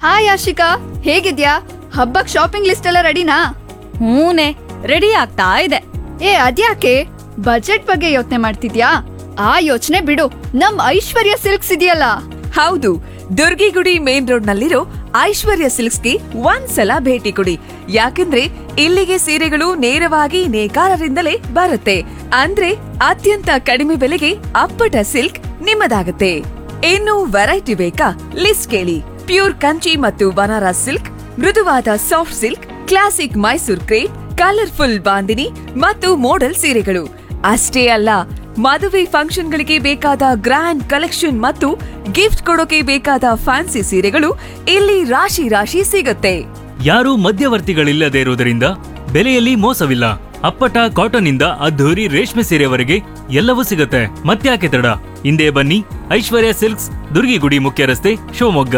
hi Ashika ಹೇಗಿದ್ಯಾ ಹಬ್ಬಕ್ shopping list ಎಲ್ಲ ರೆಡಿನಾ ಹೂನೆ ರೆಡಿ ಆಗ್ತಾ ಇದೆ ಏ ಅದ್ಯಾಕೆ ಬಜೆಟ್ ಬಗ್ಗೆ ಯೋಚನೆ ಮಾಡ್ತಿದ್ಯಾ ಆ ಯೋಚನೆ ಬಿಡು ನಮ್ ಐಶ್ವರ್ಯ ಸಿಲ್ಕ್ಸ್ ಇದೆಯಲ್ಲ ಹೌದು ದುರ್ಗಿಗುಡಿ ಮೇನ್ ರೋಡ್ ನಲ್ಲಿರೋ ಐಶ್ವರ್ಯ ಸಿಲ್ಕ್ಸ್ಗೆ ಒಂದ್ಸಲ ಭೇಟಿ ಕೊಡಿ ಯಾಕಂದ್ರೆ ಇಲ್ಲಿಗೆ ಸೀರೆಗಳು ನೇರವಾಗಿ ನೇಕಾರರಿಂದಲೇ ಬರುತ್ತೆ ಅಂದ್ರೆ ಅತ್ಯಂತ ಕಡಿಮೆ ಬೆಲೆಗೆ ಅಪ್ಪಟ ಸಿಲ್ಕ್ ನಿಮ್ಮದಾಗುತ್ತೆ ಇನ್ನು ವೆರೈಟಿ ಬೇಕಾ ಲಿಸ್ಟ್ ಕೇಳಿ ಪ್ಯೂರ್ ಕಂಚಿ ಮತ್ತು ಬನಾರಸ್ ಸಿಲ್ಕ್ ಮೃದುವಾದ soft silk classic Mysore crepe colourful bandhani ಮತ್ತು ಮೋಡಲ್ ಸೀರೆಗಳು ಅಷ್ಟೇ ಅಲ್ಲ ಮದುವೆ ಫಂಕ್ಷನ್ಗಳಿಗೆ ಬೇಕಾದ ಗ್ರ್ಯಾಂಡ್ ಕಲೆಕ್ಷನ್ ಮತ್ತು ಗಿಫ್ಟ್ ಕೊಡೋಕೆ ಬೇಕಾದ ಫ್ಯಾನ್ಸಿ ಸೀರೆಗಳು ಇಲ್ಲಿ ರಾಶಿ ರಾಶಿ ಸಿಗುತ್ತೆ ಯಾರೂ ಮಧ್ಯವರ್ತಿಗಳಿಲ್ಲದೆ ಇರುವುದರಿಂದ ಬೆಲೆಯಲ್ಲಿ ಮೋಸವಿಲ್ಲ ಅಪ್ಪಟ ಕಾಟನ್ ಇಂದ ಅದ್ಧೂರಿ ರೇಷ್ಮೆ ಸೀರೆವರೆಗೆ ಎಲ್ಲವೂ ಸಿಗುತ್ತೆ ಮತ್ತ್ಯಾಕೆ ತಡ ಹಿಂದೆ ಬನ್ನಿ ಐಶ್ವರ್ಯ ಸಿಲ್ಕ್ಸ್ ದುರ್ಗಿಗುಡಿ ಮುಖ್ಯ ರಸ್ತೆ ಶಿವಮೊಗ್ಗ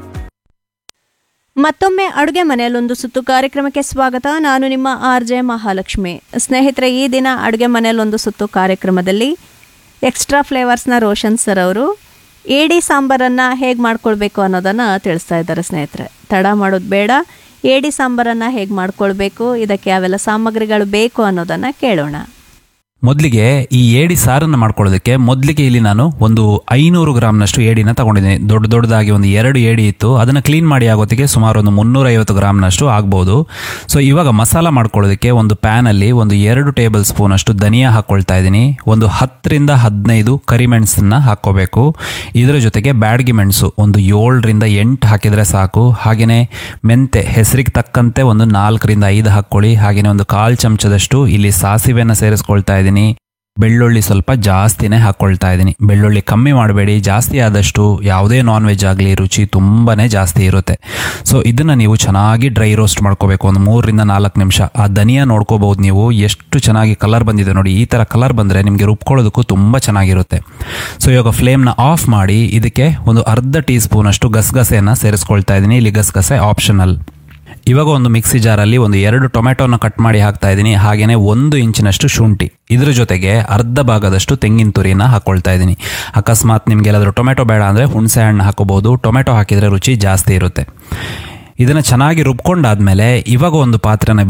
ಮತ್ತೊಮ್ಮೆ ಅಡುಗೆ ಮನೆಯಲ್ಲೊಂದು ಸುತ್ತು ಕಾರ್ಯಕ್ರಮಕ್ಕೆ ಸ್ವಾಗತ ನಾನು ನಿಮ್ಮ ಆರ್ ಜೆ ಮಹಾಲಕ್ಷ್ಮಿ ಸ್ನೇಹಿತರೆ ಈ ದಿನ ಅಡುಗೆ ಮನೆಯಲ್ಲೊಂದು ಸುತ್ತು ಕಾರ್ಯಕ್ರಮದಲ್ಲಿ ಎಕ್ಸ್ಟ್ರಾ ಫ್ಲೇವರ್ಸ್ನ ರೋಷನ್ ಸರ್ ಅವರು ಏಡಿ ಸಾಂಬಾರನ್ನು ಹೇಗೆ ಮಾಡ್ಕೊಳ್ಬೇಕು ಅನ್ನೋದನ್ನು ತಿಳಿಸ್ತಾ ಇದ್ದಾರೆ ಸ್ನೇಹಿತರೆ ತಡ ಮಾಡೋದು ಬೇಡ ಏಡಿ ಸಾಂಬಾರನ್ನು ಹೇಗೆ ಮಾಡ್ಕೊಳ್ಬೇಕು ಇದಕ್ಕೆ ಯಾವೆಲ್ಲ ಸಾಮಗ್ರಿಗಳು ಬೇಕು ಅನ್ನೋದನ್ನು ಕೇಳೋಣ ಮೊದಲಿಗೆ ಈ ಏಡಿ ಸಾರನ್ನು ಮಾಡ್ಕೊಳ್ಳೋದಕ್ಕೆ ಮೊದಲಿಗೆ ಇಲ್ಲಿ ನಾನು ಒಂದು ಐನೂರು ಗ್ರಾಮ್ನಷ್ಟು ಏಡಿನ ತಗೊಂಡಿದ್ದೀನಿ ದೊಡ್ಡ ದೊಡ್ಡದಾಗಿ ಒಂದು ಎರಡು ಏಡಿ ಇತ್ತು ಅದನ್ನು ಕ್ಲೀನ್ ಮಾಡಿ ಆಗೋದಕ್ಕೆ ಸುಮಾರು ಒಂದು ಮುನ್ನೂರೈವತ್ತು ಗ್ರಾಮ್ನಷ್ಟು ಆಗ್ಬೋದು ಸೊ ಇವಾಗ ಮಸಾಲ ಮಾಡ್ಕೊಳ್ಳೋದಕ್ಕೆ ಒಂದು ಪ್ಯಾನಲ್ಲಿ ಒಂದು ಎರಡು ಟೇಬಲ್ ಸ್ಪೂನಷ್ಟು ಧನಿಯಾ ಹಾಕ್ಕೊಳ್ತಾ ಇದ್ದೀನಿ ಒಂದು ಹತ್ತರಿಂದ ಹದಿನೈದು ಕರಿಮೆಣಸನ್ನ ಹಾಕ್ಕೋಬೇಕು ಇದರ ಜೊತೆಗೆ ಬ್ಯಾಡಗಿ ಮೆಣಸು ಒಂದು ಏಳರಿಂದ ಎಂಟು ಹಾಕಿದರೆ ಸಾಕು ಹಾಗೆಯೇ ಮೆಂತೆ ಹೆಸರಿಗೆ ತಕ್ಕಂತೆ ಒಂದು ನಾಲ್ಕರಿಂದ ಐದು ಹಾಕ್ಕೊಳ್ಳಿ ಹಾಗೆಯೇ ಒಂದು ಕಾಲು ಚಮಚದಷ್ಟು ಇಲ್ಲಿ ಸಾಸಿವೆನ ಸೇರಿಸ್ಕೊಳ್ತಾ ಇದ್ದೀನಿ ಬೆಳ್ಳುಳ್ಳಿ ಸ್ವಲ್ಪ ಜಾಸ್ತಿನೇ ಹಾಕ್ಕೊಳ್ತಾ ಇದ್ದೀನಿ ಬೆಳ್ಳುಳ್ಳಿ ಕಮ್ಮಿ ಮಾಡಬೇಡಿ ಜಾಸ್ತಿ ಆದಷ್ಟು ಯಾವುದೇ ನಾನ್ ವೆಜ್ ಆಗಲಿ ರುಚಿ ತುಂಬಾನೇ ಜಾಸ್ತಿ ಇರುತ್ತೆ ಸೊ ಇದನ್ನು ನೀವು ಚೆನ್ನಾಗಿ ಡ್ರೈ ರೋಸ್ಟ್ ಮಾಡ್ಕೋಬೇಕು ಒಂದು ಮೂರರಿಂದ ನಾಲ್ಕು ನಿಮಿಷ ಆ ಧನಿಯಾ ನೋಡ್ಕೋಬಹುದು ನೀವು ಎಷ್ಟು ಚೆನ್ನಾಗಿ ಕಲರ್ ಬಂದಿದೆ ನೋಡಿ ಈ ಥರ ಕಲರ್ ಬಂದರೆ ನಿಮಗೆ ರುಬ್ಕೊಳ್ಳೋದಕ್ಕೂ ತುಂಬ ಚೆನ್ನಾಗಿರುತ್ತೆ ಸೊ ಇವಾಗ ಫ್ಲೇಮ್ನ ಆಫ್ ಮಾಡಿ ಇದಕ್ಕೆ ಒಂದು ಅರ್ಧ ಟೀ ಸ್ಪೂನಷ್ಟು ಗಸಗಸೆಯನ್ನು ಸೇರಿಸ್ಕೊಳ್ತಾ ಇದ್ದೀನಿ ಇಲ್ಲಿ ಗಸಗಸೆ ಆಪ್ಷನಲ್ ಇವಾಗ ಒಂದು ಮಿಕ್ಸಿ ಜಾರಲ್ಲಿ ಒಂದು ಎರಡು ಟೊಮೆಟೊನ ಕಟ್ ಮಾಡಿ ಹಾಕ್ತಾ ಇದ್ದೀನಿ ಹಾಗೆಯೇ ಒಂದು ಇಂಚಿನಷ್ಟು ಶುಂಠಿ ಇದ್ರ ಜೊತೆಗೆ ಅರ್ಧ ಭಾಗದಷ್ಟು ತೆಂಗಿನ ತುರಿನ ಹಾಕೊಳ್ತಾ ಇದ್ದೀನಿ ಅಕಸ್ಮಾತ್ ನಿಮ್ಗೆ ಎಲ್ಲಾದರೂ ಟೊಮೆಟೊ ಬೇಡ ಅಂದರೆ ಹುಣಸೆ ಹಣ್ಣು ಹಾಕೋಬಹುದು ಟೊಮೆಟೊ ಹಾಕಿದರೆ ರುಚಿ ಜಾಸ್ತಿ ಇರುತ್ತೆ ಇದನ್ನು ಚೆನ್ನಾಗಿ ರುಬ್ಕೊಂಡಾದ್ಮೇಲೆ ಇವಾಗ ಒಂದು ಪಾತ್ರೆನ